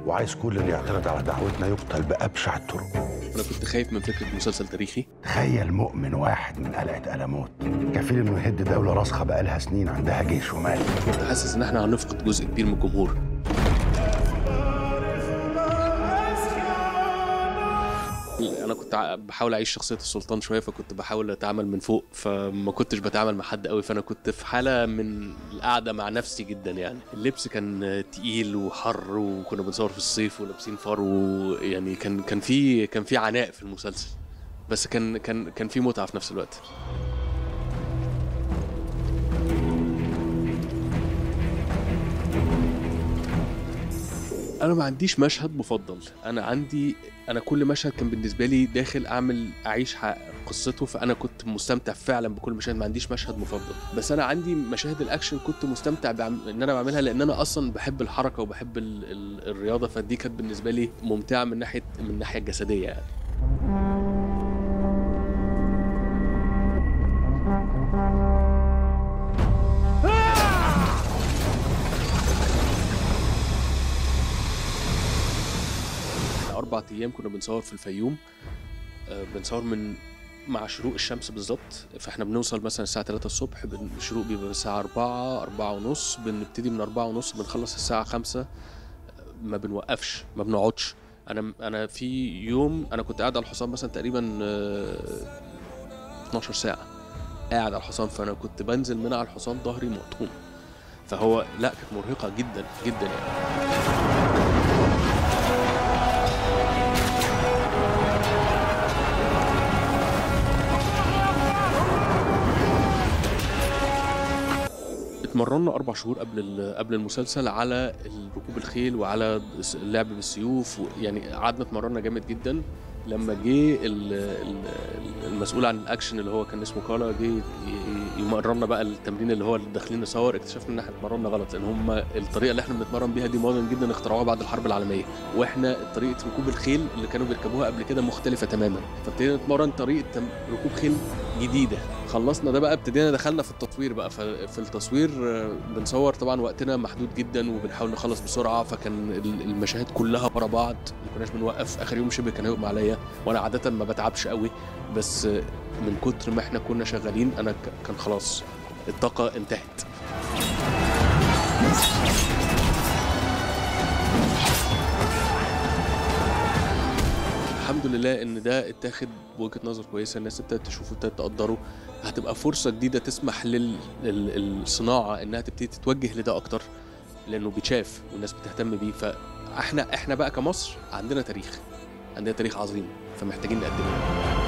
وعايز كل اللي يعترض على دعوتنا يقتل بأبشع الطرق انا كنت خايف من فكره مسلسل تاريخي تخيل مؤمن واحد من قلعة ألموت كفيل إنه يهد دولة راسخة بقالها سنين عندها جيش ومال كنت حاسس ان احنا هنفقد جزء كبير من الجمهور انا كنت ع- بحاول اعيش شخصيه السلطان شويه فكنت بحاول اتعامل من فوق فما كنتش بتعامل مع حد قوي فانا كنت في حاله من القعده مع نفسي جدا يعني اللبس كان تقيل وحر وكنا بنصور في الصيف ولابسين فار ويعني كان كان في كان في عناء في المسلسل بس كان كان كان في متعه في نفس الوقت انا ما عنديش مشهد مفضل انا عندي انا كل مشهد كان بالنسبه لي داخل اعمل اعيش ح- قصته فانا كنت مستمتع فعلا بكل مشهد ما عنديش مشهد مفضل بس انا عندي مشاهد الاكشن كنت مستمتع بعم... ان انا بعملها لان انا اصلا بحب الحركه وبحب ال... ال... الرياضه فدي كانت بالنسبه لي ممتعه من ناحيه من الناحيه الجسديه يعني أربع أيام كنا بنصور في الفيوم آه، بنصور من مع شروق الشمس بالظبط فاحنا بنوصل مثلا الساعة 3 الصبح بن- الشروق بيبقى الساعة 4 4 ونص بنبتدي من 4 ونص بنخلص الساعة 5 ما بنوقفش ما بنقعدش انا انا في يوم انا كنت قاعد على الحصان مثلا تقريبا آه، 12 ساعة قاعد على الحصان فانا كنت بنزل من على الحصان ظهري مقطوم فهو لا كانت مرهقة جدا جدا يعني اتمرنا اربع شهور قبل ال- قبل المسلسل على ركوب الخيل وعلى الس- اللعب بالسيوف و- يعني قعدنا اتمرنا جامد جدا لما جه ال- ال- المسؤول عن الاكشن اللي هو كان اسمه كالا جه ي- ي- يمرنا بقى التمرين اللي هو اللي داخلين نصور اكتشفنا ان احنا اتمرنا غلط لان هم الطريقه اللي احنا بنتمرن بيها دي مودرن جدا اخترعوها بعد الحرب العالميه واحنا طريقه ركوب الخيل اللي كانوا بيركبوها قبل كده مختلفه تماما فابتدينا نتمرن طريقه تم- ركوب خيل جديده خلصنا ده بقى ابتدينا دخلنا في التصوير بقى ففي التصوير آه، بنصور طبعا وقتنا محدود جدا وبنحاول نخلص بسرعه فكان ال- المشاهد كلها ورا بعض ما كناش بنوقف اخر يوم شبه كان هيغمى عليا وانا عاده ما بتعبش قوي بس آه، من كتر ما احنا كنا شغالين انا ك- كان خلاص الطاقه انتهت الحمد لله ان ده اتاخد بوجهه نظر كويسه الناس ابتدت تشوفه ابتدت تقدره هتبقى فرصه جديده تسمح للصناعه انها تبتدي تتوجه لده اكتر لانه بيتشاف والناس بتهتم بيه فاحنا احنا بقى كمصر عندنا تاريخ عندنا تاريخ عظيم فمحتاجين نقدمه